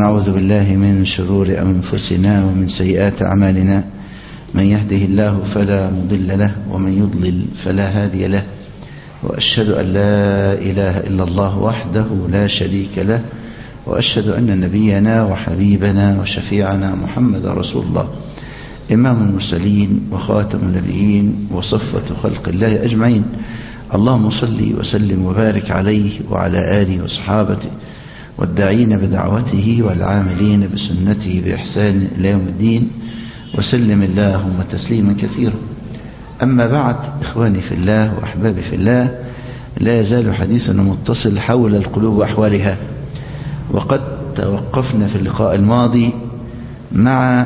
ونعوذ بالله من شرور أنفسنا ومن سيئات أعمالنا من يهده الله فلا مضل له ومن يضلل فلا هادي له وأشهد أن لا إله إلا الله وحده لا شريك له وأشهد أن نبينا وحبيبنا وشفيعنا محمد رسول الله إمام المرسلين وخاتم النبيين وصفة خلق الله أجمعين اللهم صل وسلم وبارك عليه وعلى آله وصحابته والداعين بدعوته والعاملين بسنته بإحسان إلى يوم الدين وسلم اللهم تسليما كثيرا أما بعد إخواني في الله وأحبابي في الله لا يزال حديثنا متصل حول القلوب وأحوالها وقد توقفنا في اللقاء الماضي مع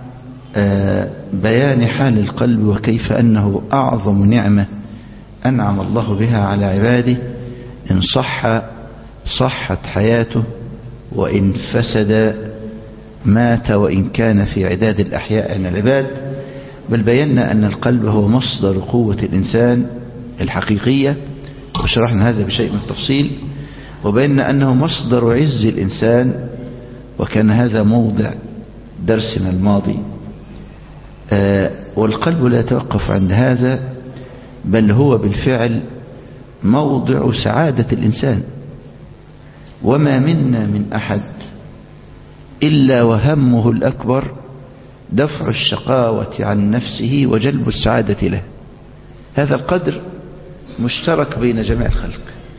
بيان حال القلب وكيف أنه أعظم نعمة أنعم الله بها على عباده إن صح صحت حياته وإن فسد مات وإن كان في عداد الأحياء من العباد بل بينا أن القلب هو مصدر قوة الإنسان الحقيقية وشرحنا هذا بشيء من التفصيل وبينا أنه مصدر عز الإنسان وكان هذا موضع درسنا الماضي آه والقلب لا يتوقف عند هذا بل هو بالفعل موضع سعادة الإنسان وما منا من أحد إلا وهمه الأكبر دفع الشقاوة عن نفسه وجلب السعادة له هذا القدر مشترك بين جميع الخلق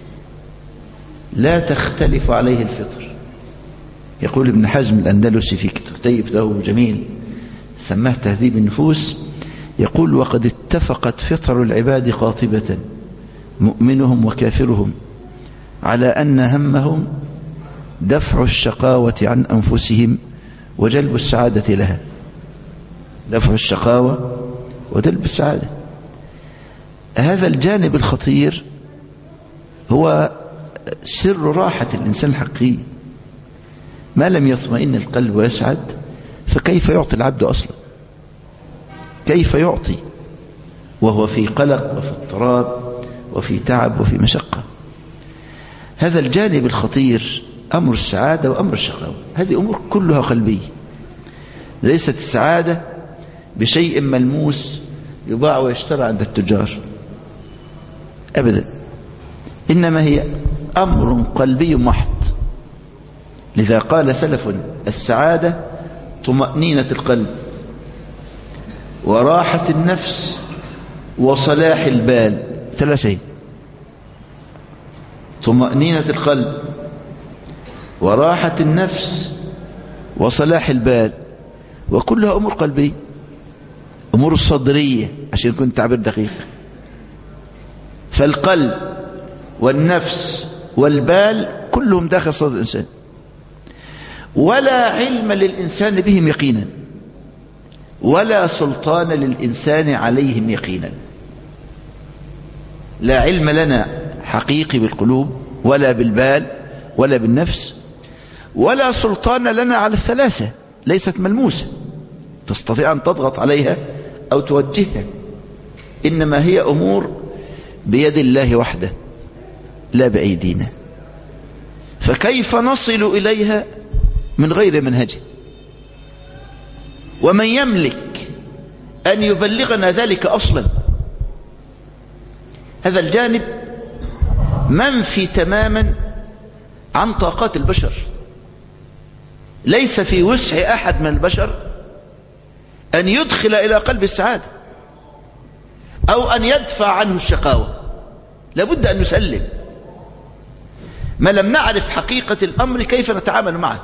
لا تختلف عليه الفطر يقول ابن حزم الأندلسي في كتاب له جميل سماه تهذيب النفوس يقول وقد اتفقت فطر العباد قاطبة مؤمنهم وكافرهم على أن همهم دفع الشقاوة عن أنفسهم وجلب السعادة لها دفع الشقاوة وجلب السعادة هذا الجانب الخطير هو سر راحة الإنسان الحقيقي ما لم يطمئن القلب ويسعد فكيف يعطي العبد أصلا كيف يعطي وهو في قلق وفي اضطراب وفي تعب وفي مشقة هذا الجانب الخطير أمر السعادة وأمر الشقاوة هذه أمور كلها قلبية ليست السعادة بشيء ملموس يباع ويشترى عند التجار أبدا إنما هي أمر قلبي محض لذا قال سلف السعادة طمأنينة القلب وراحة النفس وصلاح البال ثلاثين طمأنينة القلب وراحة النفس وصلاح البال وكلها أمور قلبية أمور الصدرية عشان يكون تعبير دقيق فالقلب والنفس والبال كلهم داخل صدر الإنسان ولا علم للإنسان بهم يقينا ولا سلطان للإنسان عليهم يقينا لا علم لنا حقيقي بالقلوب ولا بالبال ولا بالنفس ولا سلطان لنا على الثلاثة ليست ملموسة تستطيع أن تضغط عليها أو توجهها إنما هي أمور بيد الله وحده لا بأيدينا فكيف نصل إليها من غير منهجه ومن يملك أن يبلغنا ذلك أصلا هذا الجانب منفي تماما عن طاقات البشر ليس في وسع أحد من البشر أن يدخل إلى قلب السعادة أو أن يدفع عنه الشقاوة لابد أن نسلم ما لم نعرف حقيقة الأمر كيف نتعامل معه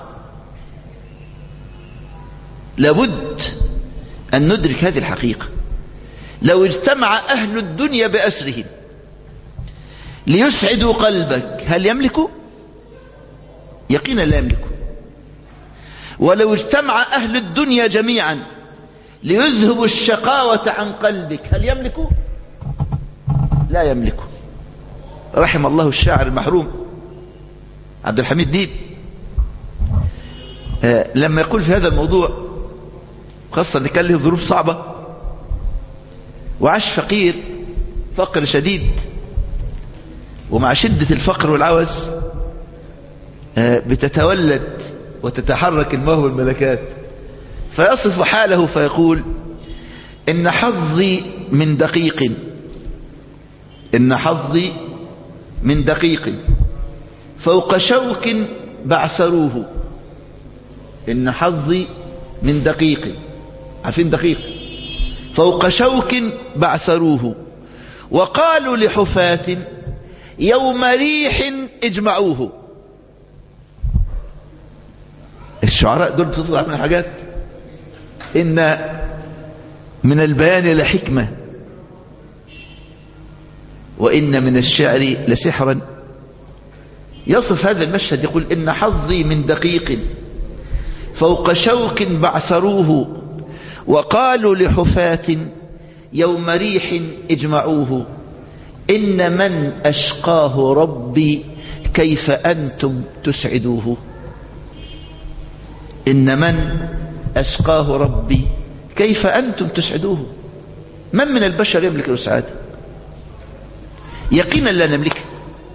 لابد أن ندرك هذه الحقيقة لو اجتمع أهل الدنيا بأسرهم ليسعدوا قلبك هل يملكوا يقينا لا يملكوا ولو اجتمع أهل الدنيا جميعا ليذهبوا الشقاوة عن قلبك هل يملكوا لا يملكوا رحم الله الشاعر المحروم عبد الحميد ديب آه لما يقول في هذا الموضوع خاصة ان كان له ظروف صعبة وعاش فقير فقر شديد ومع شدة الفقر والعوز بتتولد وتتحرك الماء والملكات فيصف حاله فيقول إن حظي من دقيق إن حظي من دقيق فوق شوك بعثروه إن حظي من دقيق عارفين دقيق فوق شوك بعثروه وقالوا لحفاة يوم ريح اجمعوه الشعراء دول بتطلع من حاجات إن من البيان لحكمة وإن من الشعر لسحرا يصف هذا المشهد يقول إن حظي من دقيق فوق شوك بعثروه وقالوا لحفاة يوم ريح اجمعوه إن من أشقاه ربي كيف أنتم تسعدوه إن من أشقاه ربي كيف أنتم تسعدوه من من البشر يملك السعادة يقينا لا نملكها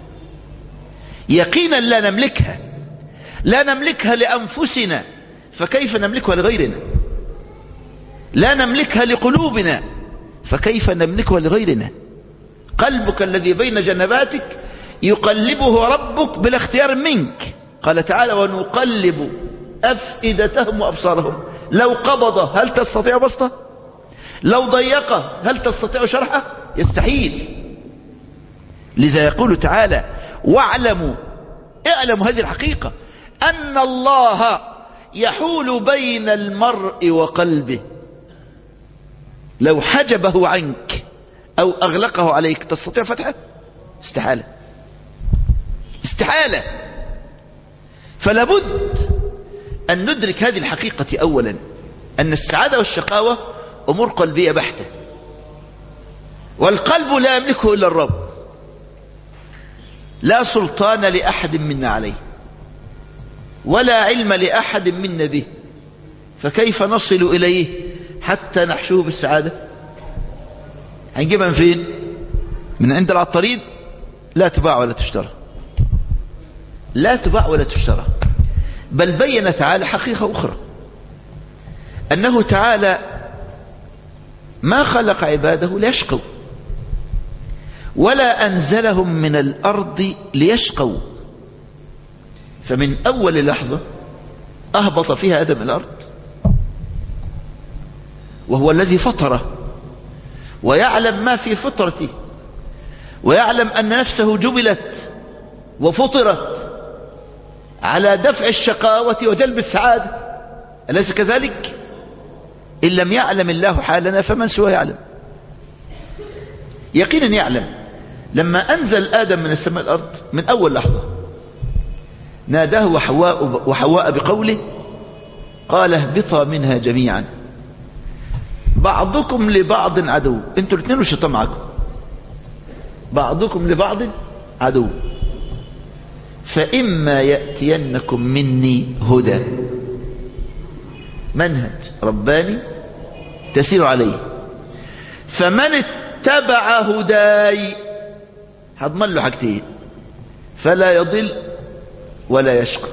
يقينا لا نملكها لا نملكها لأنفسنا فكيف نملكها لغيرنا لا نملكها لقلوبنا فكيف نملكها لغيرنا قلبك الذي بين جنباتك يقلبه ربك بلا اختيار منك قال تعالى ونقلب أفئدتهم وأبصارهم لو قبض هل تستطيع بسطه لو ضيق هل تستطيع شرحه يستحيل لذا يقول تعالى واعلموا اعلموا هذه الحقيقة أن الله يحول بين المرء وقلبه لو حجبه عنك أو أغلقه عليك تستطيع فتحه استحالة استحالة فلابد أن ندرك هذه الحقيقة أولا أن السعادة والشقاوة أمور قلبية بحتة والقلب لا يملكه إلا الرب لا سلطان لأحد منا عليه ولا علم لأحد منا به فكيف نصل إليه حتى نحشوه بالسعادة هنجيبها من فين من عند العطارين لا تباع ولا تشترى لا تباع ولا تشترى بل بين تعالى حقيقة أخرى أنه تعالى ما خلق عباده ليشقوا ولا أنزلهم من الأرض ليشقوا فمن أول لحظة أهبط فيها آدم الأرض وهو الذي فطره ويعلم ما في فطرته ويعلم أن نفسه جبلت وفطرت على دفع الشقاوة وجلب السعادة أليس كذلك إن لم يعلم الله حالنا فمن سوى يعلم يقينا يعلم لما أنزل آدم من السماء الأرض من أول لحظة ناداه وحواء, وحواء بقوله قال اهبطا منها جميعا بعضكم لبعض عدو انتوا الاثنين والشيطان معكم بعضكم لبعض عدو فإما يأتينكم مني هدى منهج رباني تسير عليه فمن اتبع هداي هضمن له حاجتين فلا يضل ولا يشقى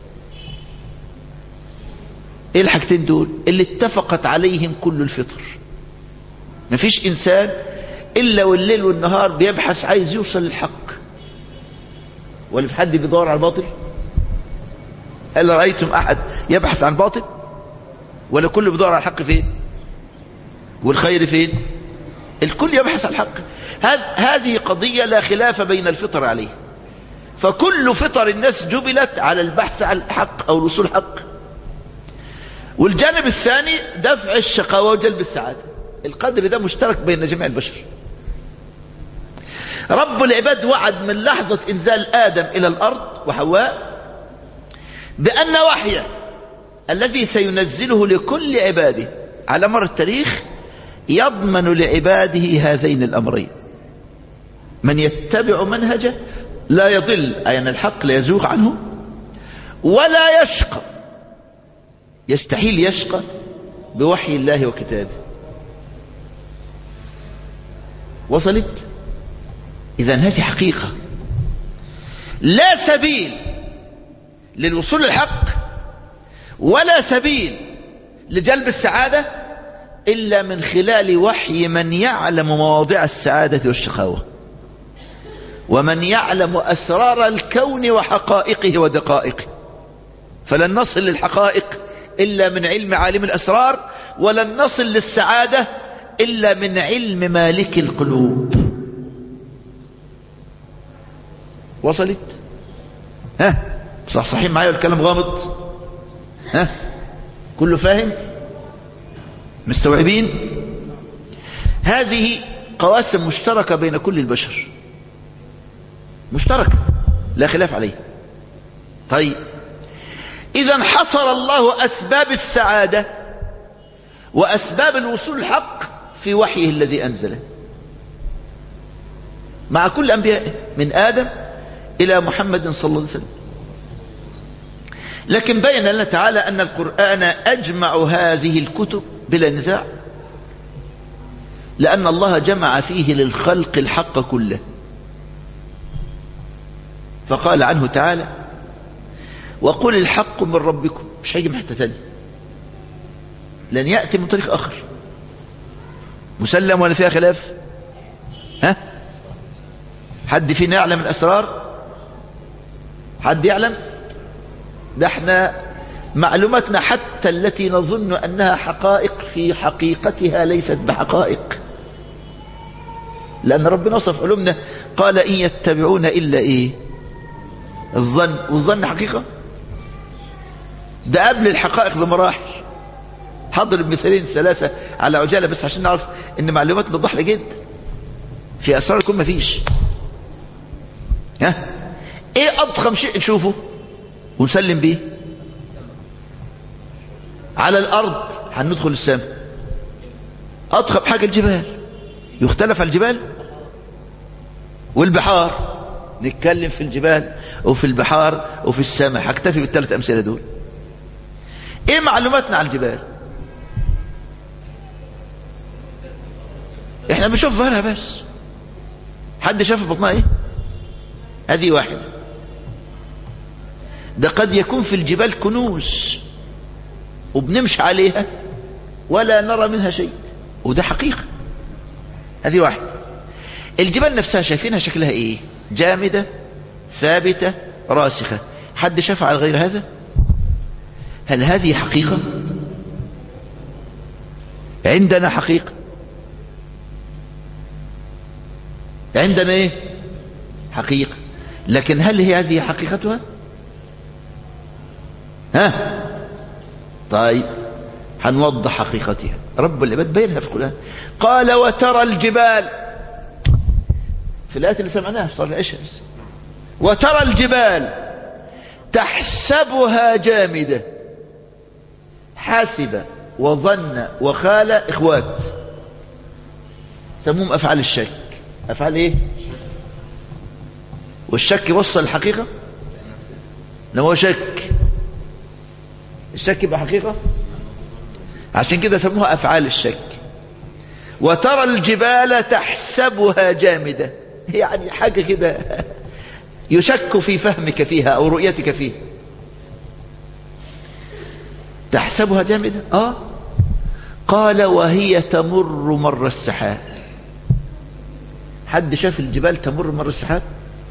ايه الحاجتين دول اللي اتفقت عليهم كل الفطر مفيش انسان الا والليل والنهار بيبحث عايز يوصل للحق ولا في حد بيدور على الباطل هل رأيتم احد يبحث عن باطل ولا كل بيدور على الحق فين والخير فين الكل يبحث عن الحق هذه قضية لا خلاف بين الفطر عليه فكل فطر الناس جبلت على البحث عن الحق او الوصول الحق والجانب الثاني دفع الشقاوة وجلب السعادة القدر ده مشترك بين جميع البشر رب العباد وعد من لحظة انزال آدم إلى الأرض وحواء بأن وحيه الذي سينزله لكل عباده على مر التاريخ يضمن لعباده هذين الأمرين من يتبع منهجه لا يضل أي أن الحق لا يزوغ عنه ولا يشقى يستحيل يشقى بوحي الله وكتابه وصلت إذا هذه حقيقة لا سبيل للوصول للحق ولا سبيل لجلب السعادة إلا من خلال وحي من يعلم مواضع السعادة والشقاوة ومن يعلم أسرار الكون وحقائقه ودقائقه فلن نصل للحقائق إلا من علم عالم الأسرار ولن نصل للسعادة إلا من علم مالك القلوب وصلت ها صح صحيح معايا الكلام غامض ها كله فاهم مستوعبين هذه قواسم مشتركة بين كل البشر مشتركة لا خلاف عليه طيب إذا حصر الله أسباب السعادة وأسباب الوصول الحق في وحيه الذي أنزله مع كل أنبيائه من آدم إلى محمد صلى الله عليه وسلم لكن بين لنا تعالى أن القرآن أجمع هذه الكتب بلا نزاع لأن الله جمع فيه للخلق الحق كله فقال عنه تعالى وقل الحق من ربكم مش هيجي من حته ثانيه لن يأتي من طريق آخر مسلم ولا فيها خلاف ها حد فينا يعلم الأسرار حد يعلم ده احنا معلوماتنا حتى التي نظن أنها حقائق في حقيقتها ليست بحقائق لأن ربنا وصف علومنا قال إن يتبعون إلا إيه الظن والظن حقيقة ده قبل الحقائق بمراحل حضر مثالين ثلاثة على عجالة بس عشان نعرف ان معلوماتنا ضحلة جدا في اسرار الكون مفيش ها ايه اضخم شيء نشوفه ونسلم بيه على الارض هندخل السماء اضخم حاجة الجبال يختلف على الجبال والبحار نتكلم في الجبال وفي البحار وفي السماء هكتفي بالثلاث امثله دول ايه معلوماتنا عن الجبال احنا بنشوف ظهرها بس حد شاف بطنها ايه هذه واحدة ده قد يكون في الجبال كنوز وبنمشي عليها ولا نرى منها شيء وده حقيقة هذه واحدة الجبال نفسها شايفينها شكلها ايه جامدة ثابتة راسخة حد شاف على غير هذا هل هذه حقيقة عندنا حقيقة عندنا ايه حقيقة لكن هل هي هذه حقيقتها ها طيب هنوضح حقيقتها رب العباد بينها في القرآن قال وترى الجبال في الآيات اللي سمعناها صار العشاء وترى الجبال تحسبها جامدة حاسب وظن وخال إخوات سموهم أفعال الشك أفعال إيه والشك يوصل الحقيقة لما هو شك الشك يبقى حقيقة عشان كده سموها أفعال الشك وترى الجبال تحسبها جامدة يعني حاجة كده يشك في فهمك فيها أو رؤيتك فيها تحسبها جامدة آه قال وهي تمر مر السحاب حد شاف الجبال تمر مر السحاب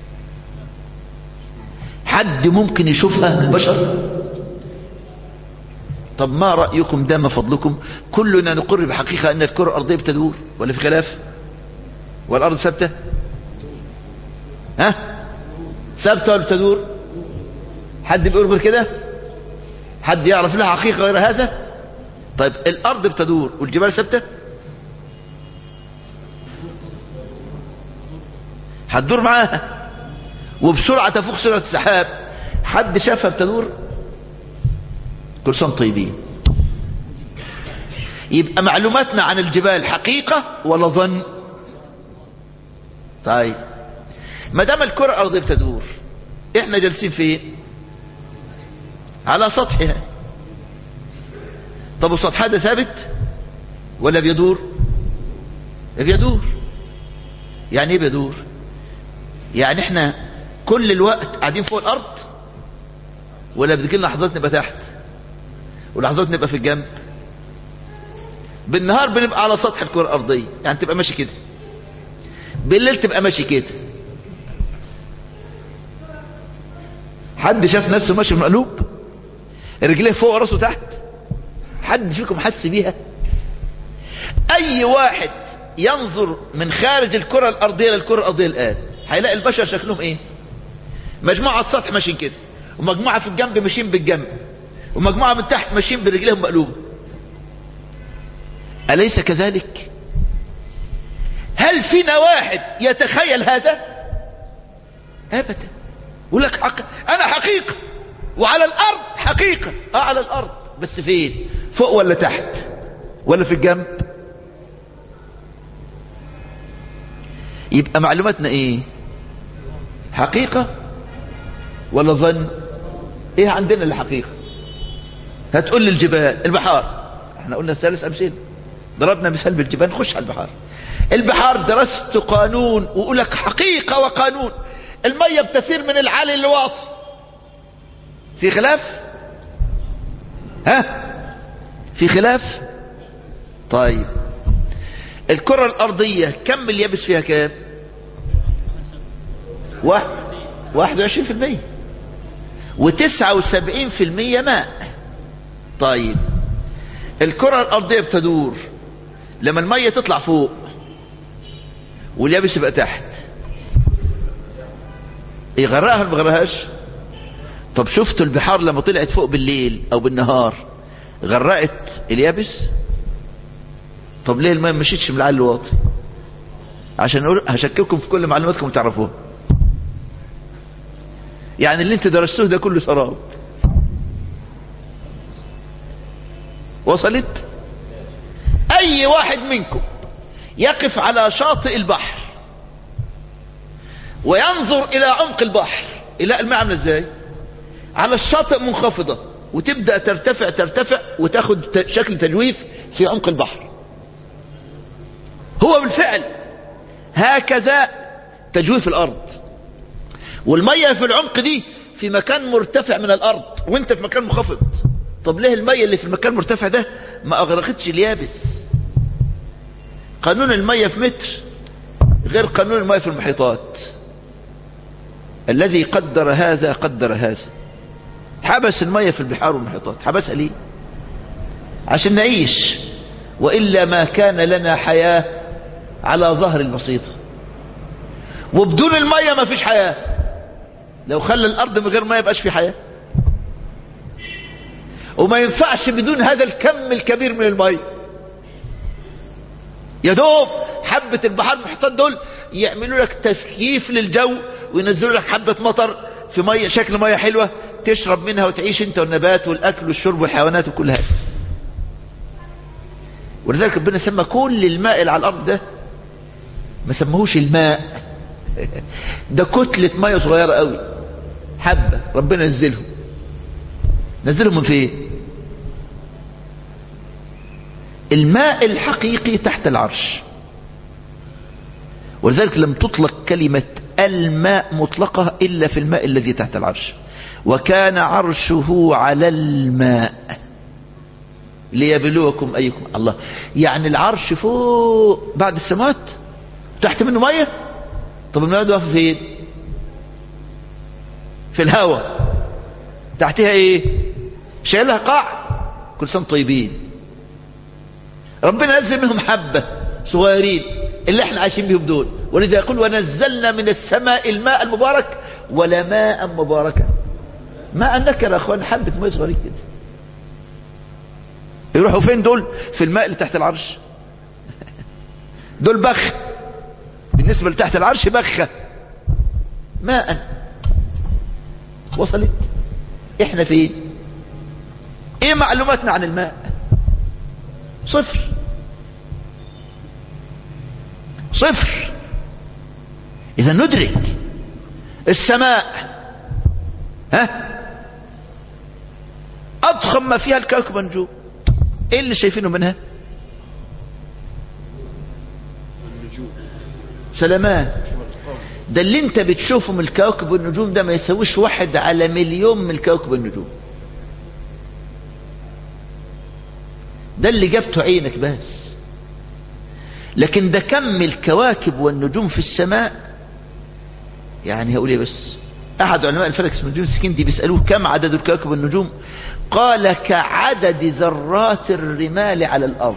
حد ممكن يشوفها البشر طب ما رأيكم دام فضلكم كلنا نقر بحقيقة أن الكرة الأرضية بتدور ولا في خلاف والأرض ثابتة ها ثابتة ولا بتدور حد بيقول غير كده حد يعرف لها حقيقة غير هذا طيب الأرض بتدور والجبال ثابتة هتدور معاها وبسرعة تفوق سرعة السحاب حد شافها بتدور كل سنة طيبين يبقى معلوماتنا عن الجبال حقيقة ولا ظن طيب ما دام الكرة الأرضية بتدور احنا جالسين فين على سطحها طب السطح ده ثابت ولا بيدور بيدور يعني ايه بيدور يعني احنا كل الوقت قاعدين فوق الارض ولا بتجي لنا لحظات نبقى تحت ولحظات نبقى في الجنب بالنهار بنبقى على سطح الكرة الأرضية يعني تبقى ماشي كده بالليل تبقى ماشي كده حد شاف نفسه ماشي مقلوب رجليه فوق راسه تحت حد فيكم حس بيها اي واحد ينظر من خارج الكرة الارضية للكرة الارضية الان هيلاقي البشر شكلهم ايه مجموعة على السطح ماشيين كده ومجموعة في الجنب ماشيين بالجنب ومجموعة من تحت ماشيين برجليهم مقلوبة أليس كذلك هل فينا واحد يتخيل هذا أبدا يقول لك حق... أنا حقيقة وعلى الأرض حقيقة آه على الأرض بس فين فوق ولا تحت ولا في الجنب يبقى معلوماتنا ايه حقيقة ولا ظن ايه عندنا الحقيقة هتقول لي الجبال البحار احنا قلنا الثالث امثله ضربنا مثال بالجبال نخش على البحار البحار درست قانون ويقول لك حقيقة وقانون المية بتسير من العالي للواطي في خلاف ها في خلاف طيب الكرة الأرضية كم اليابس فيها كام واحد واحد وعشرين في المية وتسعة وسبعين في المية ماء طيب الكرة الأرضية بتدور لما المية تطلع فوق واليابس يبقى تحت يغرقها ولا ما يغرقهاش طب شفتوا البحار لما طلعت فوق بالليل او بالنهار غرقت اليابس طب ليه الماء مشيتش من العالي الواطي عشان اقول هشكككم في كل معلوماتكم تعرفوها يعني اللي انت درستوه ده كله سراب وصلت اي واحد منكم يقف على شاطئ البحر وينظر الى عمق البحر الى الماء عامله ازاي على الشاطئ منخفضة وتبدأ ترتفع ترتفع وتاخد شكل تجويف في عمق البحر هو بالفعل هكذا تجويف الارض والمية في العمق دي في مكان مرتفع من الارض وانت في مكان منخفض طب ليه المية اللي في المكان المرتفع ده ما اغرقتش اليابس قانون المية في متر غير قانون المية في المحيطات الذي قدر هذا قدر هذا حبس المية في البحار والمحيطات حبسها ليه عشان نعيش وإلا ما كان لنا حياة على ظهر البسيطة وبدون المية ما فيش حياة لو خلى الأرض من غير ما يبقاش في حياة وما ينفعش بدون هذا الكم الكبير من المية يا دوب حبة البحار المحيطات دول يعملوا لك تسييف للجو وينزلوا لك حبة مطر في مية شكل مية حلوة تشرب منها وتعيش انت والنبات والاكل والشرب والحيوانات وكل هذا ولذلك ربنا سمى كل الماء اللي على الارض ده ما سموهوش الماء ده كتلة مية صغيرة قوي حبة ربنا نزلهم نزلهم من فين الماء الحقيقي تحت العرش ولذلك لم تطلق كلمة الماء مطلقة إلا في الماء الذي تحت العرش وكان عرشه على الماء ليبلوكم أيكم الله يعني العرش فوق بعد السماوات تحت منه مية طب الماء ده فين في الهواء تحتها ايه شايلها قاع كل سنة طيبين ربنا نزل منهم حبة صغيرين اللي احنا عايشين بيهم دول ولذا يقول ونزلنا من السماء الماء المبارك ولا ماء مباركا ماء نكر يا اخوان حبة ماء صغيرين كده يروحوا فين دول في الماء اللي تحت العرش دول بخ بالنسبة لتحت العرش بخة ماء وصلت احنا فين ايه معلوماتنا عن الماء صفر صفر اذا ندرك السماء ها اضخم ما فيها الكوكب النجوم ايه اللي شايفينه منها سلامات ده اللي انت بتشوفه من الكواكب والنجوم ده ما يسويش واحد على مليون من الكواكب والنجوم ده اللي جابته عينك بس لكن ده كم الكواكب والنجوم في السماء يعني هقول ايه بس احد علماء الفلك اسمه جون سكندي بيسألوه كم عدد الكواكب والنجوم قال كعدد ذرات الرمال على الارض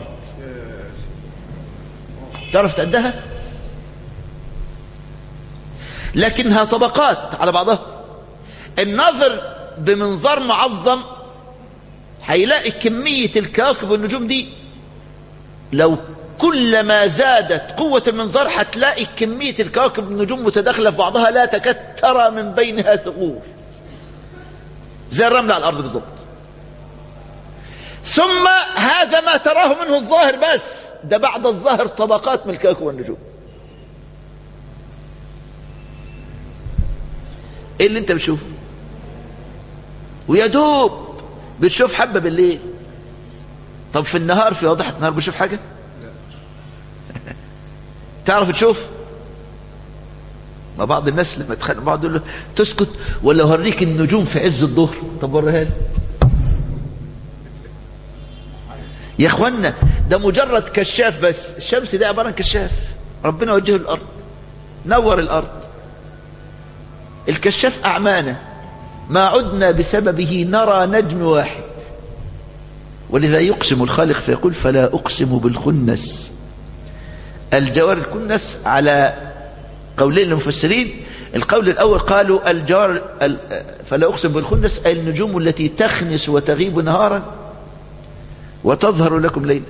تعرف تعدها لكنها طبقات على بعضها الناظر بمنظار معظم هيلاقي كمية الكواكب والنجوم دي لو كلما زادت قوة المنظار هتلاقي كمية الكواكب والنجوم متداخلة في بعضها لا تكاد ترى من بينها ثغور زي الرمل على الأرض بالضبط ثم هذا ما تراه منه الظاهر بس ده بعد الظاهر طبقات من الكواكب والنجوم ايه اللي انت بتشوفه ويا دوب بتشوف حبة بالليل طب في النهار في واضحة النهار بتشوف حاجة تعرف تشوف ما بعض الناس لما تخانق بعض يقول له تسكت ولا اوريك النجوم في عز الظهر طب وريها لي يا اخوانا ده مجرد كشاف بس الشمس ده عبارة عن كشاف ربنا وجهه الارض نور الارض الكشاف اعمانا ما عدنا بسببه نرى نجم واحد ولذا يقسم الخالق فيقول فلا اقسم بالخنس الجوار الكنس على قولين المفسرين القول الأول قالوا الجوار فلا أقسم بالخنس أي النجوم التي تخنس وتغيب نهارا وتظهر لكم ليلا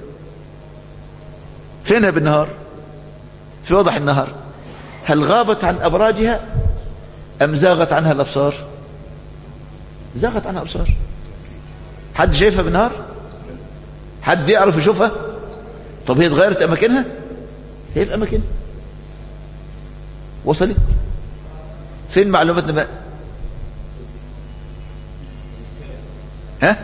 فينها بالنهار في وضح النهار هل غابت عن أبراجها أم زاغت عنها الأبصار زاغت عنها الأبصار حد شايفها بالنهار حد يعرف يشوفها طب هي اتغيرت أماكنها هي في أماكن وصلت فين معلوماتنا بقى ها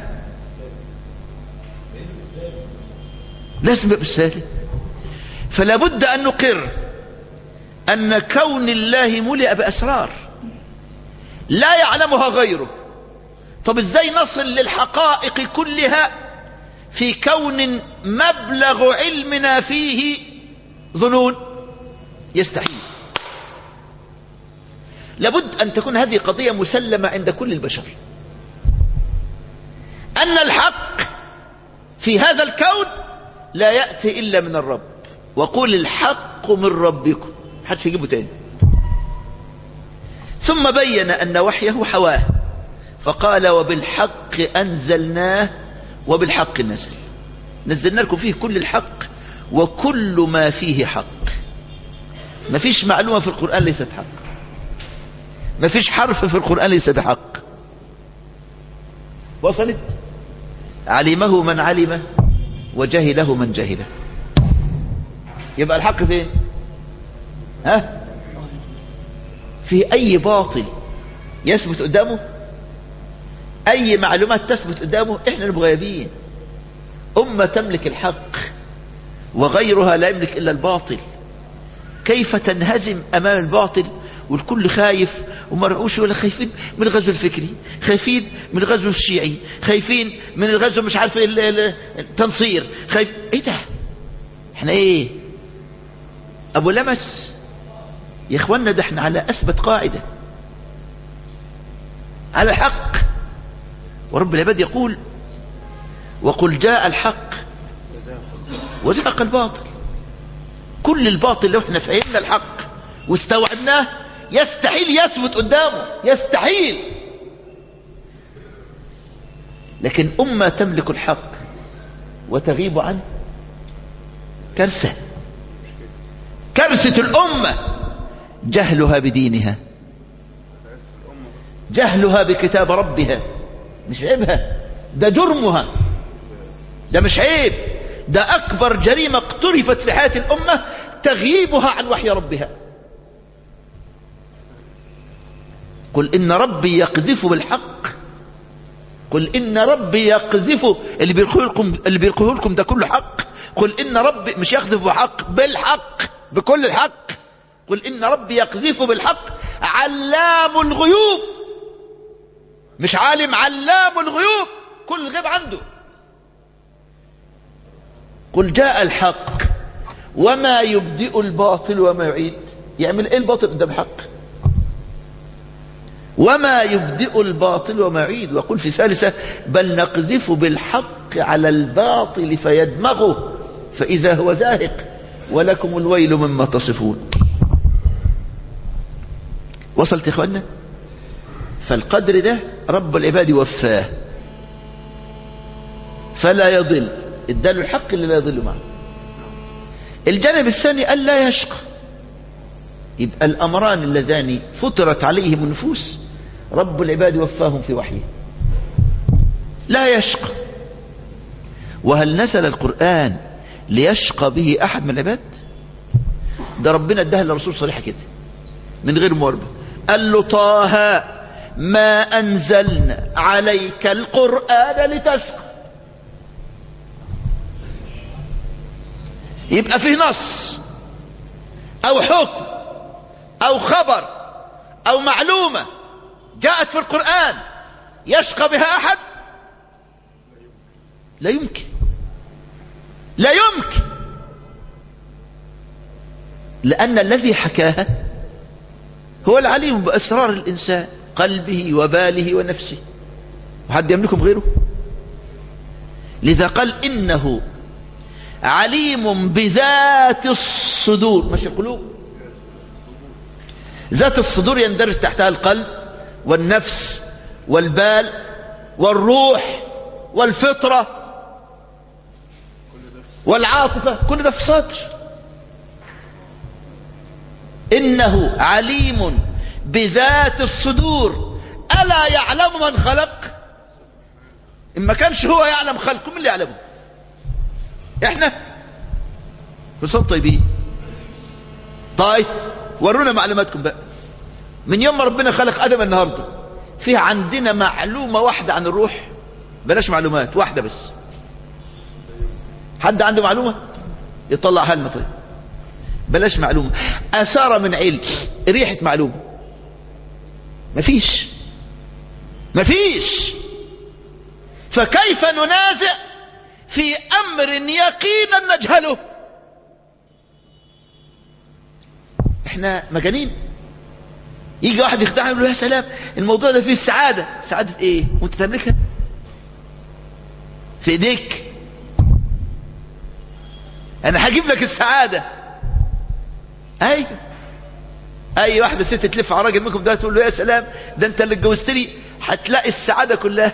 لازم يبقى بالسهل فلا بد أن نقر أن كون الله ملئ بأسرار لا يعلمها غيره طب ازاي نصل للحقائق كلها في كون مبلغ علمنا فيه ظنون يستحيل لابد أن تكون هذه قضية مسلمة عند كل البشر أن الحق في هذا الكون لا يأتي إلا من الرب وقول الحق من ربكم حدش يجيبه تاني ثم بين أن وحيه حواه فقال وبالحق أنزلناه وبالحق نزل نزلنا لكم فيه كل الحق وكل ما فيه حق ما فيش معلومة في القرآن ليست حق ما فيش حرف في القرآن ليس بحق وصلت علمه من علمه وجهله من جهله يبقى الحق فين ها في اي باطل يثبت قدامه اي معلومات تثبت قدامه احنا المغيبين امة تملك الحق وغيرها لا يملك الا الباطل كيف تنهزم امام الباطل والكل خايف ومرعوش ولا خايفين من الغزو الفكري خايفين من الغزو الشيعي خايفين من الغزو مش عارف التنصير خايف ايه ده احنا ايه ابو لمس يا اخوانا ده احنا على اثبت قاعدة على الحق ورب العباد يقول وقل جاء الحق وزهق الباطل كل الباطل لو احنا فهمنا الحق واستوعبناه يستحيل يثبت قدامه يستحيل لكن أمة تملك الحق وتغيب عنه كارثة كارثة الأمة جهلها بدينها جهلها بكتاب ربها مش عيبها ده جرمها ده مش عيب ده أكبر جريمة اقترفت في حياة الأمة تغييبها عن وحي ربها قل إن ربي يقذف بالحق قل إن ربي يقذف اللي بيلقوه لكم اللي بيلقوه لكم ده كله حق قل إن ربي مش يقذف بحق بالحق بكل الحق قل إن ربي يقذف بالحق علام الغيوب مش عالم علام الغيوب كل الغيب عنده قل جاء الحق وما يبدئ الباطل وما يعيد يعمل ايه الباطل قدام الحق وما يبدئ الباطل وما يعيد وقل في ثالثة بل نقذف بالحق على الباطل فيدمغه فإذا هو زاهق ولكم الويل مما تصفون وصلت يا اخوانا فالقدر ده رب العباد وفاه فلا يضل اداله الحق اللي لا يضل معه الجانب الثاني ألا يشقى يبقى الأمران اللذان فطرت عليهم النفوس رب العباد وفاهم في وحيه لا يشقى وهل نزل القرآن ليشقى به أحد من العباد ده ربنا اداها للرسول صريحة كده من غير مربة قال له طه ما أنزلنا عليك القرآن لتشقى يبقى فيه نص أو حكم أو خبر أو معلومة جاءت في القرآن يشقى بها أحد لا يمكن لا يمكن لأن الذي حكاها هو العليم بأسرار الإنسان قلبه وباله ونفسه وحد يملكهم غيره لذا قال إنه عليم بذات الصدور مش القلوب ذات الصدور يندرج تحتها القلب والنفس والبال والروح والفطرة والعاطفة كل ده في الصدر إنه عليم بذات الصدور ألا يعلم من خلق إن ما كانش هو يعلم خلقه من اللي يعلمه احنا بصوت طيبين طيب ورونا معلوماتكم بقى من يوم ما ربنا خلق ادم النهارده في عندنا معلومة واحدة عن الروح بلاش معلومات واحدة بس حد عنده معلومة يطلعها لنا طيب بلاش معلومة أثار من علم ريحة معلومة مفيش مفيش فكيف ننازع في أمر يقينا نجهله احنا مجانين يجي واحد يخدعنا يقول له يا سلام الموضوع ده فيه السعادة سعادة ايه وانت تملكها في ايديك انا هجيب لك السعادة اي اي واحدة ست تلف على راجل منكم ده تقول له يا سلام ده انت اللي اتجوزتني هتلاقي السعادة كلها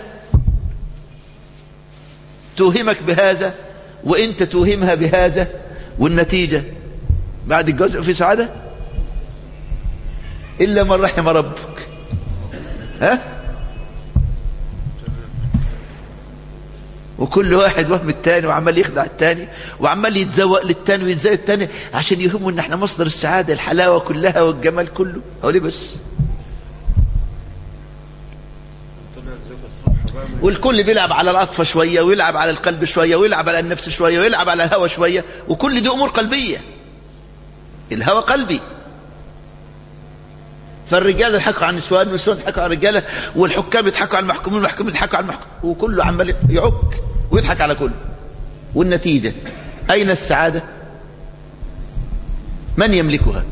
توهمك بهذا وانت توهمها بهذا والنتيجة بعد الجواز في سعادة الا من رحم ربك ها وكل واحد وهم التاني وعمال يخدع التاني وعمال يتزوق للتاني ويتزوق التاني عشان يهموا ان احنا مصدر السعادة الحلاوة كلها والجمال كله هو ليه بس والكل بيلعب على العطفة شوية ويلعب على القلب شوية ويلعب على النفس شوية ويلعب على الهوى شوية وكل دي أمور قلبية الهوى قلبي فالرجال يضحكوا على النسوان والنسوان يضحكوا على الرجاله والحكام يضحكوا على المحكومين والمحكومين يضحكوا على المحكوم وكله عمال يعك ويضحك على كله والنتيجة أين السعادة من يملكها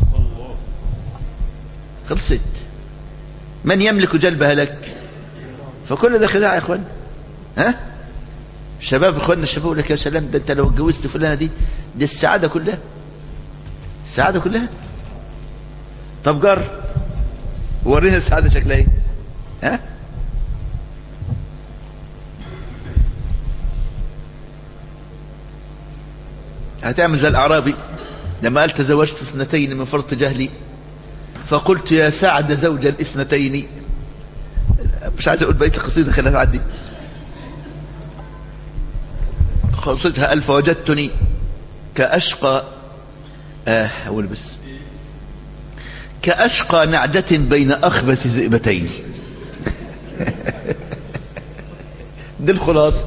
خلصت من يملك جلبها لك فكل ده خداع يا اخوان ها شباب اخواننا الشباب يقول لك يا سلام ده انت لو اتجوزت فلانه دي دي السعاده كلها السعاده كلها طب جر ورينا السعاده شكلها ايه ها هتعمل زي الاعرابي لما قال تزوجت اثنتين من فرط جهلي فقلت يا سعد زوج الاثنتين مش عايز اقول بقيه القصيده خليها تعدي قصيدها الف وجدتني كاشقى اه اقول بس كاشقى نعجة بين اخبث ذئبتين دي الخلاصة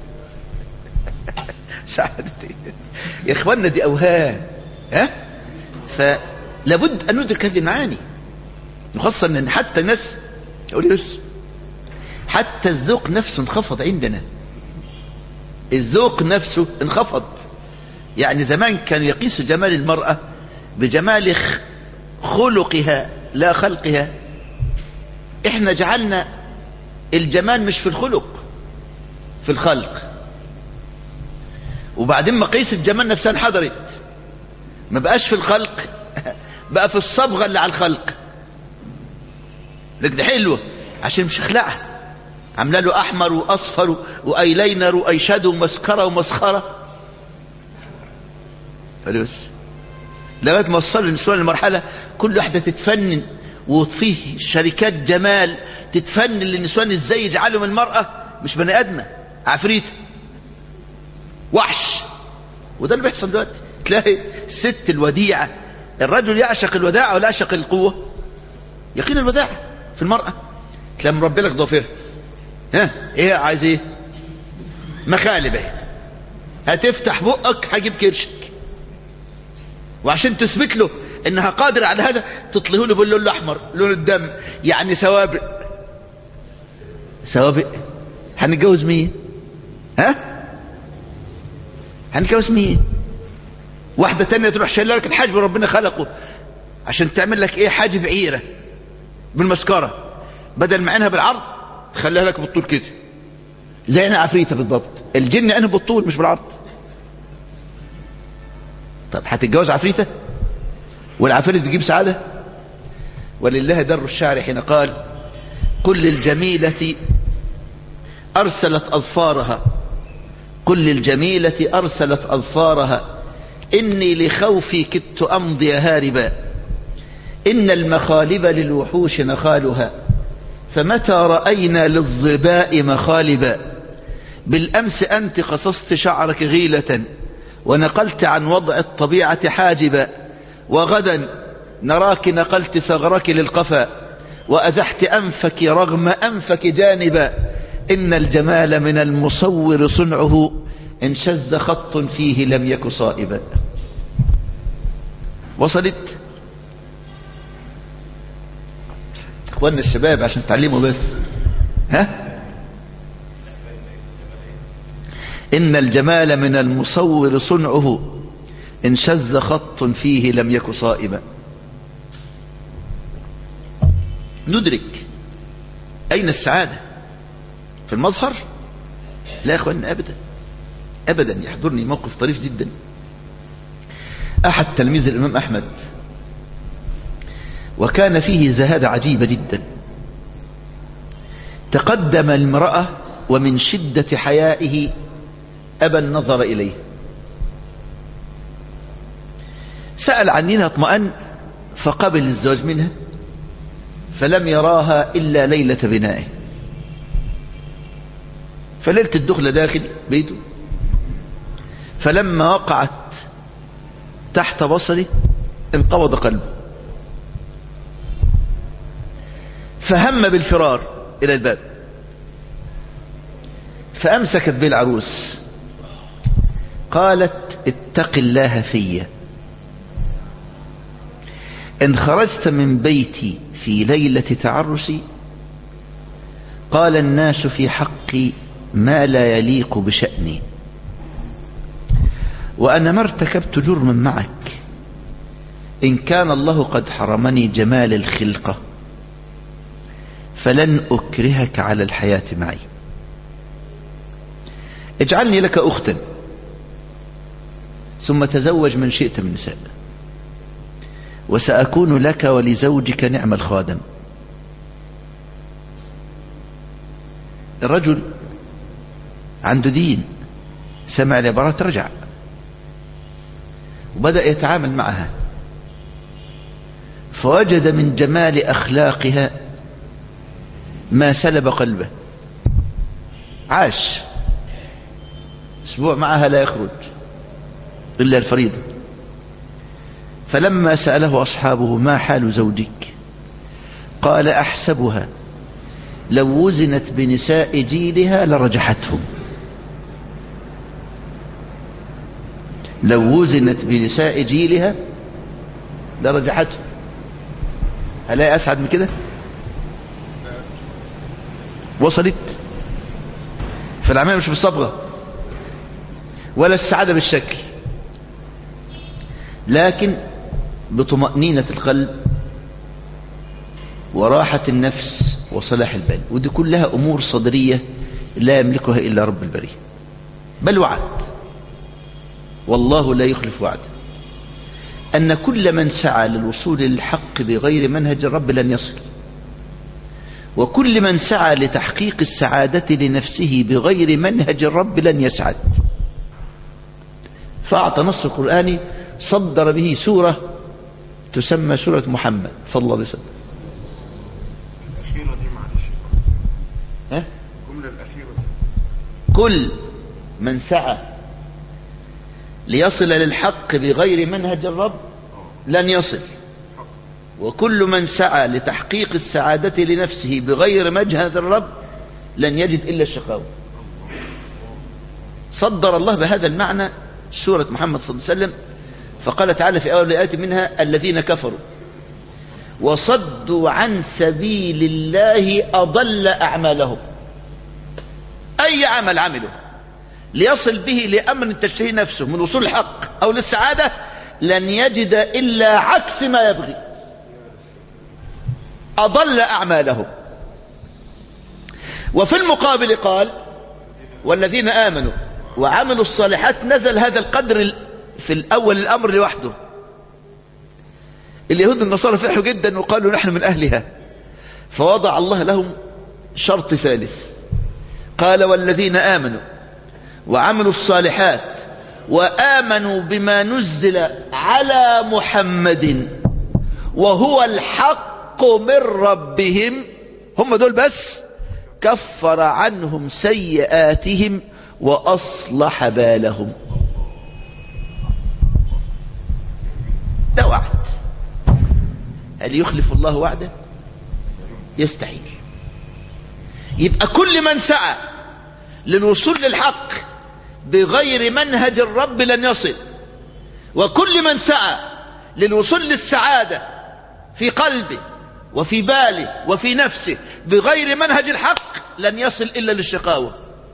سعادتين يا اخوانا دي اوهام ها فلابد ان ندرك هذه المعاني خاصة ان حتى الناس يقول لي بس حتى الذوق نفسه انخفض عندنا الذوق نفسه انخفض يعني زمان كان يقيس جمال المرأة بجمال خلقها لا خلقها احنا جعلنا الجمال مش في الخلق في الخلق وبعدين مقاييس الجمال نفسها انحدرت ما بقاش في الخلق بقى في الصبغة اللي على الخلق لك ده حلوة عشان مش اخلقها عامله له احمر واصفر وايلاينر وايشادو ومسكره ومسخره فلوس لغايه ما وصل النسوان لمرحله كل واحده تتفنن وفيه شركات جمال تتفنن للنسوان ازاي يجعلهم المراه مش بني ادمه عفريت وحش وده اللي بيحصل دلوقتي تلاقي الست الوديعه الرجل يعشق الوداعه ولا يعشق القوه يقين الوداعه في المراه تلاقي مربي لك ضفيرها ها ايه عايز ايه مخالب اهي هتفتح بقك هجيب كرشك وعشان تثبت له انها قادرة على هذا تطليه له باللون الاحمر لون الدم يعني سوابق سوابق هنتجوز مين ها هنتجوز مين واحدة تانية تروح شايله لك الحاجب ربنا خلقه عشان تعمل لك ايه حاجب عيرة بالمسكرة بدل ما عينها بالعرض تخليها لك بالطول كده زي انا عفريته بالضبط الجن عينه بالطول مش بالعرض طب هتتجوز عفريته والعفريت تجيب سعاده ولله در الشعر حين قال كل الجميلة أرسلت أظفارها كل الجميلة أرسلت أظفارها إني لخوفي كدت أمضي هاربا إن المخالب للوحوش نخالها فمتى رأينا للظباء مخالبا بالأمس أنت قصصت شعرك غيلة ونقلت عن وضع الطبيعة حاجبا وغدا نراك نقلت ثغرك للقفا وأزحت أنفك رغم أنفك جانبا إن الجمال من المصور صنعه إن شز خط فيه لم يك صائبا وصلت اخواننا الشباب عشان تعلموا بس ها إن الجمال من المصور صنعه إن شز خط فيه لم يك صائبا ندرك أين السعادة في المظهر لا يا أخوان أبدا أبدا يحضرني موقف طريف جدا أحد تلميذ الإمام أحمد وكان فيه زهادة عجيبة جدا تقدم المرأة ومن شدة حيائه أبى النظر إليه سأل عنها اطمأن فقبل الزواج منها فلم يراها إلا ليلة بنائه فليلة الدخلة داخل بيته فلما وقعت تحت بصره انقبض قلبه فهم بالفرار إلى الباب فأمسكت به العروس قالت اتق الله في إن خرجت من بيتي في ليلة تعرسي قال الناس في حقي ما لا يليق بشأني وأنا ما ارتكبت جرما معك إن كان الله قد حرمني جمال الخلقة فلن أكرهك على الحياة معي اجعلني لك أختا ثم تزوج من شئت من نساء وسأكون لك ولزوجك نعم الخادم الرجل عنده دين سمع العبارات رجع وبدأ يتعامل معها فوجد من جمال أخلاقها ما سلب قلبه عاش اسبوع معها لا يخرج إلا الفريضة فلما سأله أصحابه ما حال زوجك قال أحسبها لو وزنت بنساء جيلها لرجحتهم لو وزنت بنساء جيلها لرجحتهم هلاقي أسعد من كده وصلت فالعمال مش بالصبغة ولا السعادة بالشكل لكن بطمأنينة القلب وراحة النفس وصلاح البال ودي كلها أمور صدرية لا يملكها إلا رب البرية بل وعد والله لا يخلف وعده أن كل من سعى للوصول للحق بغير منهج الرب لن يصل وكل من سعى لتحقيق السعادة لنفسه بغير منهج الرب لن يسعد فأعطى نص القرآن صدر به سورة تسمى سورة محمد صلى الله عليه وسلم الأخيرة دي معلش ها؟ الجملة الأخيرة كل من سعى ليصل للحق بغير منهج الرب لن يصل وكل من سعى لتحقيق السعادة لنفسه بغير مجهد الرب لن يجد إلا الشقاوة صدر الله بهذا المعنى سورة محمد صلى الله عليه وسلم فقال تعالى في أول الآيات منها الذين كفروا وصدوا عن سبيل الله أضل أعمالهم أي عمل عمله ليصل به لأمر تشتهي نفسه من وصول الحق أو للسعادة لن يجد إلا عكس ما يبغي أضل أعمالهم وفي المقابل قال والذين آمنوا وعملوا الصالحات نزل هذا القدر في الأول الأمر لوحده اليهود النصارى فرحوا جدا وقالوا نحن من أهلها فوضع الله لهم شرط ثالث قال والذين آمنوا وعملوا الصالحات وآمنوا بما نزل على محمد وهو الحق من ربهم هم دول بس كفر عنهم سيئاتهم وأصلح بالهم ده وعد هل يخلف الله وعده يستحيل يبقى كل من سعى للوصول للحق بغير منهج الرب لن يصل وكل من سعى للوصول للسعادة في قلبه وفي باله وفي نفسه بغير منهج الحق لن يصل إلا للشقاوة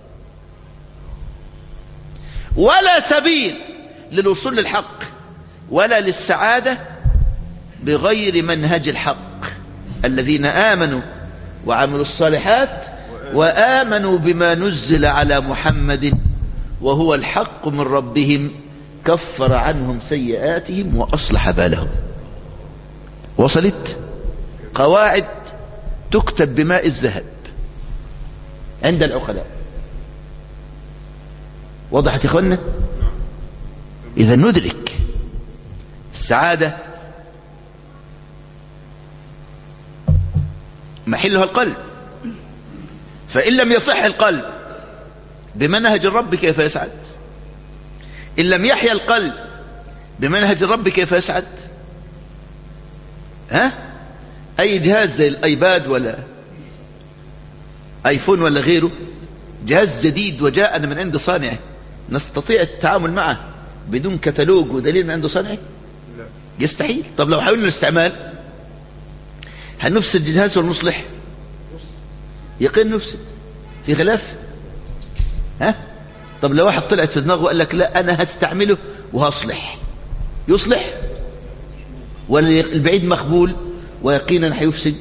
ولا سبيل للوصول للحق ولا للسعادة بغير منهج الحق الذين آمنوا وعملوا الصالحات وآمنوا بما نزل على محمد وهو الحق من ربهم كفر عنهم سيئاتهم وأصلح بالهم وصلت قواعد تكتب بماء الذهب عند العقلاء وضحت يا اخوانا اذا ندرك السعادة محلها القلب فإن لم يصح القلب بمنهج الرب كيف يسعد إن لم يحيا القلب بمنهج الرب كيف يسعد ها أي جهاز زي الأيباد ولا أيفون ولا غيره جهاز جديد وجاءنا من عند صانعه نستطيع التعامل معه بدون كتالوج ودليل من عند صانعه لا يستحيل طب لو حاولنا الاستعمال هنفسد الجهاز والمصلح يقين نفسد في خلاف ها طب لو واحد طلعت في دماغه وقال لك لا انا هستعمله وهصلح يصلح ولا البعيد مقبول ويقينا هيفسد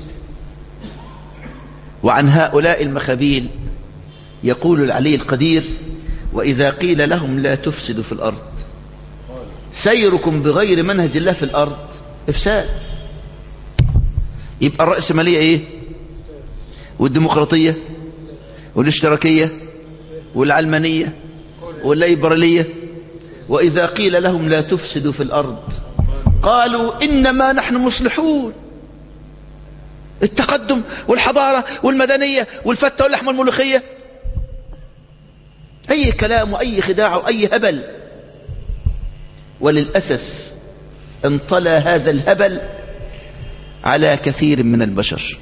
وعن هؤلاء المخابيل يقول العلي القدير وإذا قيل لهم لا تفسدوا في الأرض سيركم بغير منهج الله في الأرض إفساد يبقى الرأسمالية إيه والديمقراطية والاشتراكية والعلمانية والليبرالية وإذا قيل لهم لا تفسدوا في الأرض قالوا إنما نحن مصلحون التقدم والحضارة والمدنية والفتة واللحمة الملوخية أي كلام وأي خداع وأي هبل وللأسف انطلى هذا الهبل على كثير من البشر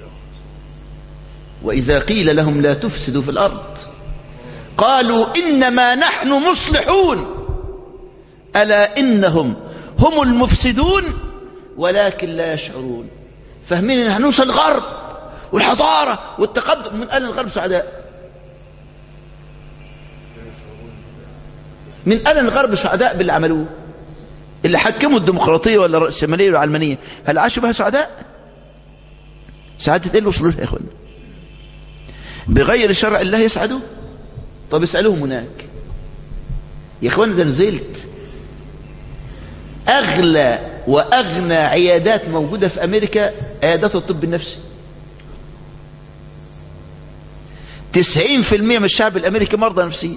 وإذا قيل لهم لا تفسدوا في الأرض قالوا إنما نحن مصلحون ألا إنهم هم المفسدون ولكن لا يشعرون فاهمين ان هنوصل الغرب والحضارة والتقدم من قال الغرب سعداء من أين الغرب سعداء باللي عملوه اللي حكموا الديمقراطية ولا الرأسمالية ولا العلمانية هل عاشوا بها سعداء سعادة ايه اللي وصلوا لها يا اخوانا بغير شرع الله يسعدوا طب اسألوهم هناك يا اخوانا ده نزلت اغلى واغنى عيادات موجودة في امريكا عيادات الطب النفسي تسعين في المية من الشعب الامريكي مرضى نفسيين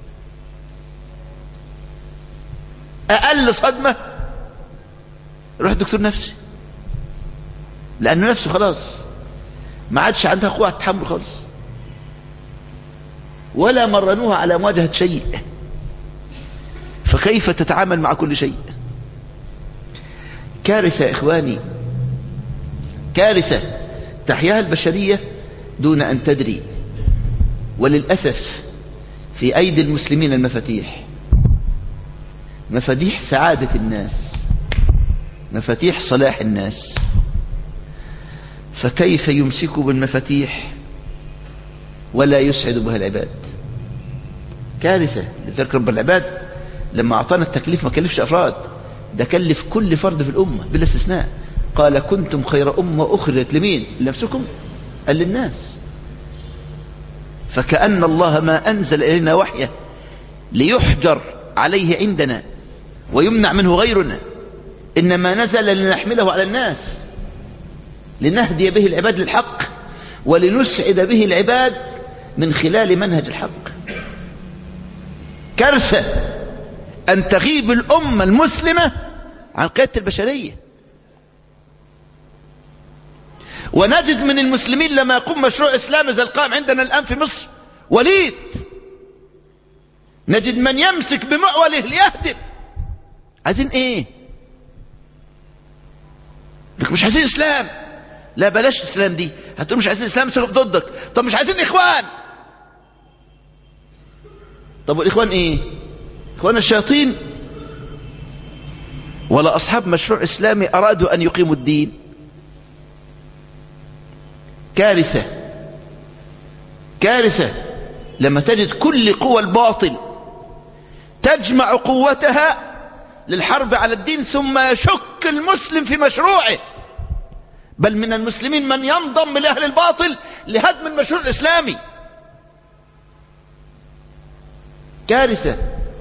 اقل صدمة روح دكتور نفسي لانه نفسه خلاص ما عادش عندها قوة تحمل خالص ولا مرنوها على مواجهة شيء فكيف تتعامل مع كل شيء كارثة يا إخواني كارثة تحياها البشرية دون أن تدري وللأسف في أيدي المسلمين المفاتيح مفاتيح سعادة الناس مفاتيح صلاح الناس فكيف يمسك بالمفاتيح ولا يسعد بها العباد كارثة لذلك رب العباد لما أعطانا التكليف ما كلفش أفراد ده كلف كل فرد في الأمة بلا استثناء قال كنتم خير أمة أخرجت لمين لنفسكم قال للناس فكأن الله ما أنزل إلينا وحيه ليحجر عليه عندنا ويمنع منه غيرنا إنما نزل لنحمله على الناس لنهدي به العباد للحق ولنسعد به العباد من خلال منهج الحق كارثة أن تغيب الأمة المسلمة عن قيادة البشرية ونجد من المسلمين لما يقوم مشروع إسلامي زي القائم عندنا الآن في مصر وليد نجد من يمسك بمعوله ليهدم عايزين ايه لك مش عايزين اسلام لا بلاش اسلام دي هتقول مش عايزين اسلام سلوك ضدك طب مش عايزين اخوان طب والاخوان ايه اخوان الشياطين ولا اصحاب مشروع اسلامي ارادوا ان يقيموا الدين كارثة كارثة لما تجد كل قوى الباطل تجمع قوتها للحرب على الدين ثم يشك المسلم في مشروعه بل من المسلمين من ينضم لأهل الباطل لهدم المشروع الإسلامي كارثة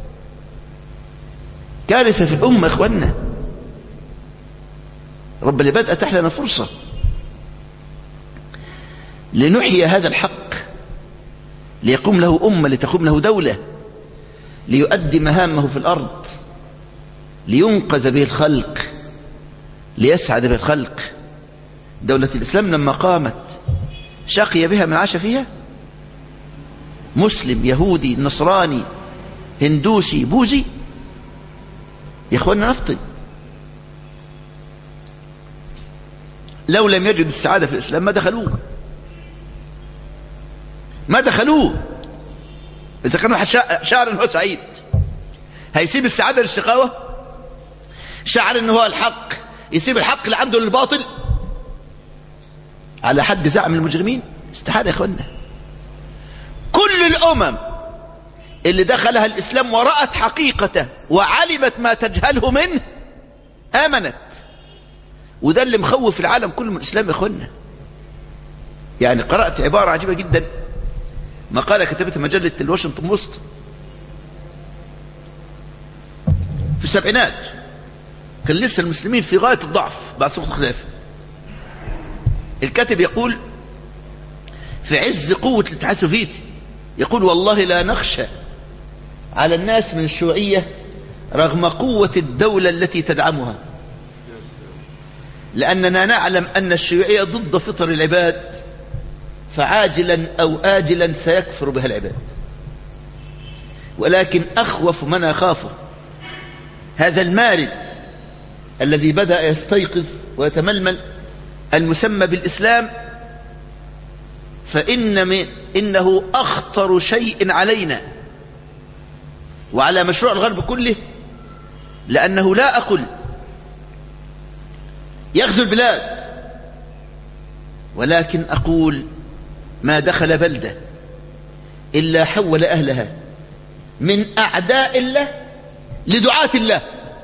كارثة في الأمة إخواننا رب العباد أتح لنا فرصة لنحيي هذا الحق ليقوم له أمة لتقوم له دولة ليؤدي مهامه في الأرض لينقذ به الخلق ليسعد به الخلق دولة الإسلام لما قامت شقي بها من عاش فيها مسلم يهودي نصراني هندوسي بوذي يا اخوانا نفطن لو لم يجد السعادة في الإسلام ما دخلوه ما دخلوه إذا كان واحد شعر أنه سعيد هيسيب السعادة للشقاوة شعر أنه هو الحق يسيب الحق اللي عنده للباطل على حد زعم المجرمين استحالة يا اخوانا كل الأمم اللي دخلها الإسلام ورأت حقيقته وعلمت ما تجهله منه آمنت وده اللي مخوف العالم كله من الإسلام يا اخوانا يعني قرأت عبارة عجيبة جدا مقالة كتبتها مجلة الواشنطن بوست في السبعينات كان لسه المسلمين في غاية الضعف بعد سقوط الخلافة الكاتب يقول في عز قوة الاتحاد السوفيتي يقول والله لا نخشى على الناس من الشيوعية رغم قوة الدولة التي تدعمها لأننا نعلم أن الشيوعية ضد فطر العباد فعاجلا أو آجلا سيكفر بها العباد ولكن أخوف من أخافه هذا المارد الذي بدأ يستيقظ ويتململ المسمى بالإسلام فإن من إنه أخطر شيء علينا وعلى مشروع الغرب كله لأنه لا أقل يغزو البلاد ولكن أقول ما دخل بلدة إلا حول أهلها من أعداء الله لدعاة الله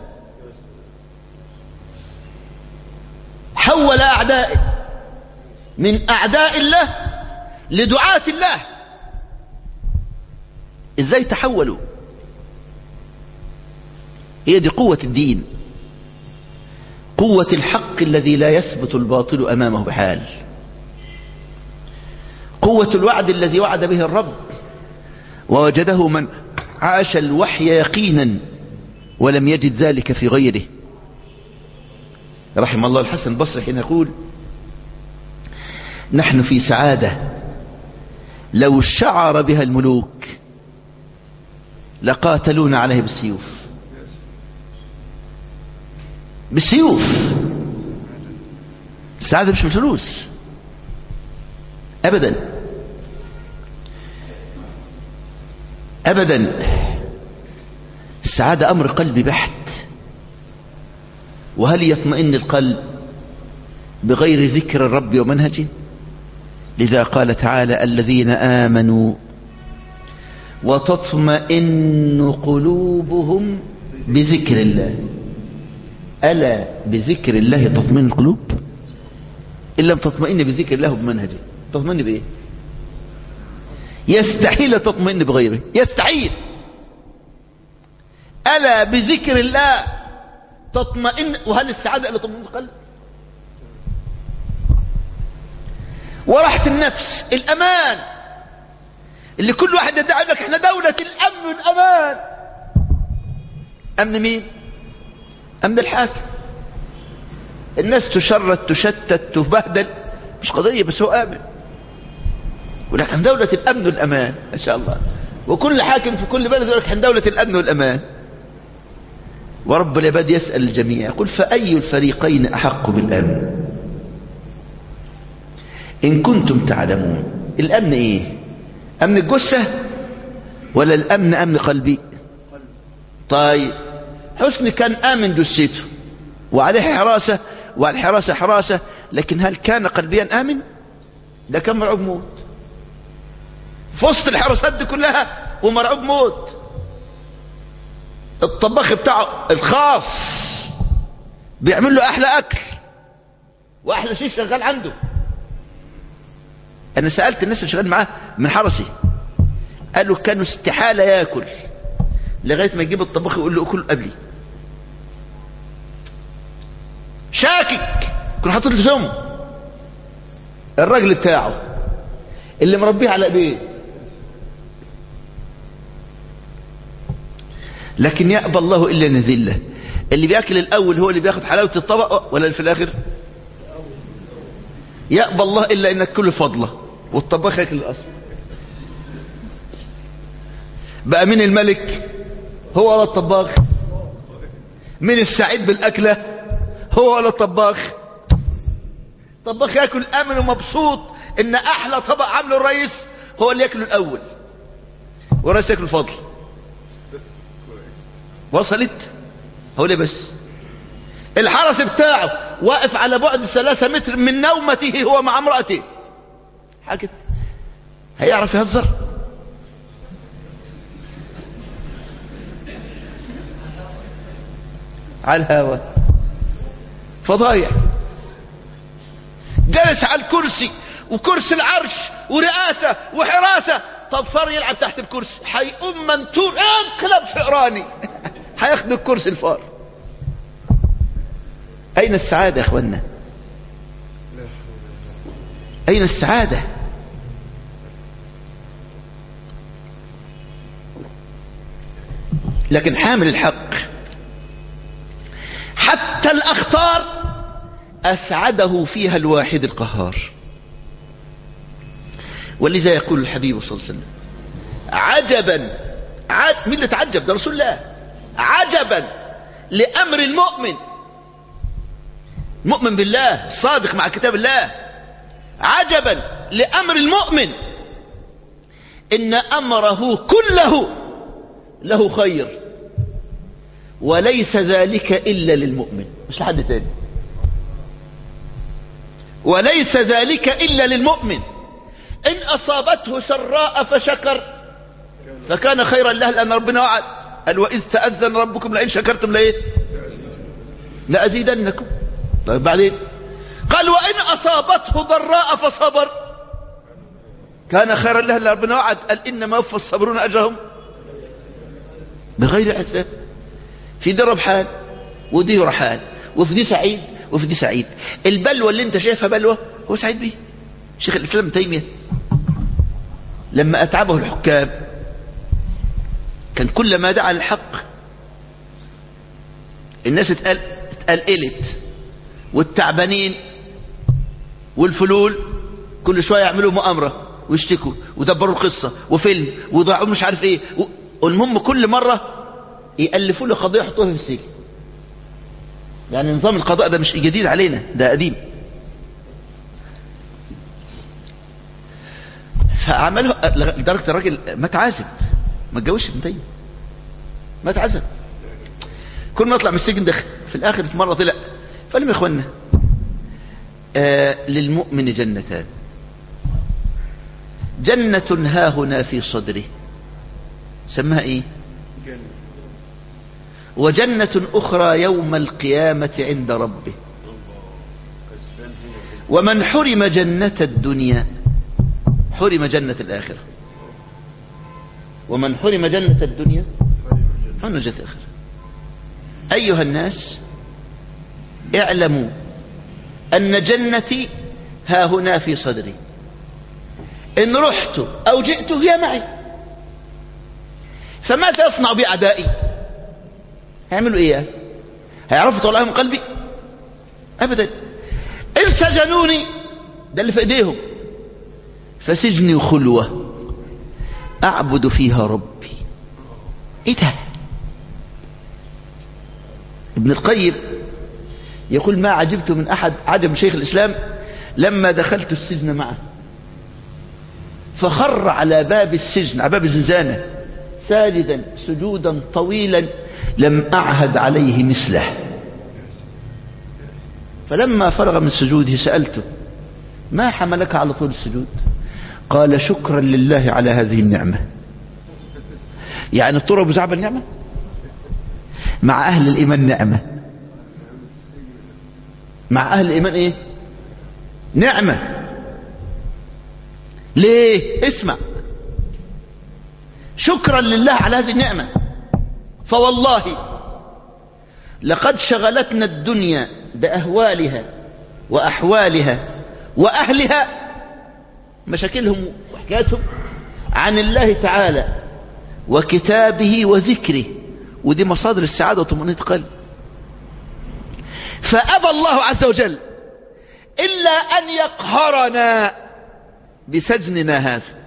حول أعدائه من أعداء الله لدعاة الله إزاي تحولوا هي دي قوة الدين قوة الحق الذي لا يثبت الباطل أمامه بحال قوة الوعد الذي وعد به الرب ووجده من عاش الوحي يقينا ولم يجد ذلك في غيره رحم الله الحسن البصري حين يقول نحن في سعادة لو شعر بها الملوك لقاتلون عليه بالسيوف بالسيوف السعادة مش بالفلوس أبدا أبدا السعادة أمر قلبي بحت وهل يطمئن القلب بغير ذكر الرب ومنهجه لذا قال تعالى الذين آمنوا وتطمئن قلوبهم بذكر الله ألا بذكر الله تطمئن القلوب إن لم تطمئن بذكر الله بمنهجه تطمئن بإيه يستحيل تطمئن بغيره يستحيل ألا بذكر الله تطمئن وهل السعادة إلا تطمئن القلب وراحة النفس الأمان اللي كل واحد يدعي لك احنا دولة الأمن والأمان أمن مين أمن الحاكم الناس تشرد تشتت تبهدل مش قضية بس هو آمن ولكن دولة الأمن والأمان ما شاء الله وكل حاكم في كل بلد يقول لك احنا دولة الأمن والأمان ورب العباد يسأل الجميع يقول فأي الفريقين أحق بالأمن إن كنتم تعلمون الأمن إيه أمن الجثة ولا الأمن أمن قلبي طيب حسن كان آمن جثته وعليه حراسة وعلى الحراسة حراسة لكن هل كان قلبيا آمن ده كان مرعوب موت في وسط الحراسات دي كلها ومرعوب موت الطباخ بتاعه الخاص بيعمل له احلى اكل واحلى شيء شغال عنده انا سألت الناس اللي شغال معاه من حرسي قالوا كانوا استحالة ياكل لغاية ما يجيب الطباخ يقول له اكل قبلي شاكك كنا حاطط له سم الراجل بتاعه اللي مربيه على ايديه لكن يأبى الله إلا نذله اللي بيأكل الأول هو اللي بياخد حلاوة الطبق ولا اللي في الآخر يأبى الله إلا إنك كل فضله والطباخ يأكل الأصل بقى من الملك هو ولا الطباخ من السعيد بالأكلة هو ولا الطباخ الطباخ يأكل أمن ومبسوط إن أحلى طبق عامله الرئيس هو اللي يأكله الأول والرئيس يأكل الفضل وصلت هو ليه بس الحرس بتاعه واقف على بعد ثلاثة متر من نومته هو مع امرأته حاجة هيعرف يهزر على الهوا فضايع جلس على الكرسي وكرسي العرش ورئاسة وحراسة طب فار يلعب تحت الكرسي هيقوم منتور انقلب فئراني هياخد الكرسي الفار اين السعادة يا اخوانا اين السعادة لكن حامل الحق حتى الاخطار اسعده فيها الواحد القهار ولذا يقول الحبيب صلى الله عليه وسلم عجبا عج... مين اللي تعجب ده رسول الله عجبا لأمر المؤمن مؤمن بالله صادق مع كتاب الله عجبا لأمر المؤمن إن أمره كله له خير وليس ذلك إلا للمؤمن مش لحد تاني وليس ذلك إلا للمؤمن إن أصابته سراء فشكر فكان خيرا له لأن ربنا وعد قال وإذ تأذن ربكم لئن شكرتم لإيه لأزيدنكم طيب بعدين قال وإن أصابته ضراء فصبر كان خيرا له لأن ربنا وعد قال إنما يوفى الصابرون أجرهم بغير حساب في دي ربحان ودي رحال وفي دي سعيد وفي دي سعيد البلوى اللي انت شايفها بلوى هو سعيد بيه شيخ الإسلام ابن تيمية لما أتعبه الحكام كان كل ما دعا للحق الناس اتقل اتقلقلت والتعبانين والفلول كل شوية يعملوا مؤامرة ويشتكوا ودبروا القصة وفيلم وضاعوا مش عارف ايه والمهم كل مرة يألفوا له قضية يحطوها في السجن يعني نظام القضاء ده مش جديد علينا ده قديم فعملوا لدرجة الراجل ما تعازم ما اتجوزش ابن تيمية ما تعزم كل ما اطلع من السجن دخل في الاخر في مرة طلع فقال لهم يا اخوانا آه للمؤمن جنتان جنة ها هنا في صدره سمها ايه وجنة اخرى يوم القيامة عند ربه ومن حرم جنة الدنيا حرم جنة الآخرة ومن حرم جنة الدنيا حرم جنة الآخرة أيها الناس اعلموا أن جنتي ها هنا في صدري إن رحت أو جئت هي معي فماذا يصنع بأعدائي هيعملوا إيه هيعرفوا طلعها من قلبي أبدا إن سجنوني ده اللي في إيديهم فسجني خلوة أعبد فيها ربي إيه ده ابن القيم يقول ما عجبت من أحد عجب شيخ الإسلام لما دخلت السجن معه فخر على باب السجن على باب الزنزانة ساجدا سجودا طويلا لم أعهد عليه مثله فلما فرغ من سجوده سألته ما حملك على طول السجود قال شكرا لله على هذه النعمة يعني الطرق بزعب النعمة مع أهل الإيمان نعمة مع أهل الإيمان إيه نعمة ليه اسمع شكرا لله على هذه النعمة فوالله لقد شغلتنا الدنيا بأهوالها وأحوالها وأهلها مشاكلهم وحكاياتهم عن الله تعالى وكتابه وذكره ودي مصادر السعادة وطمأنينة القلب فأبى الله عز وجل إلا أن يقهرنا بسجننا هذا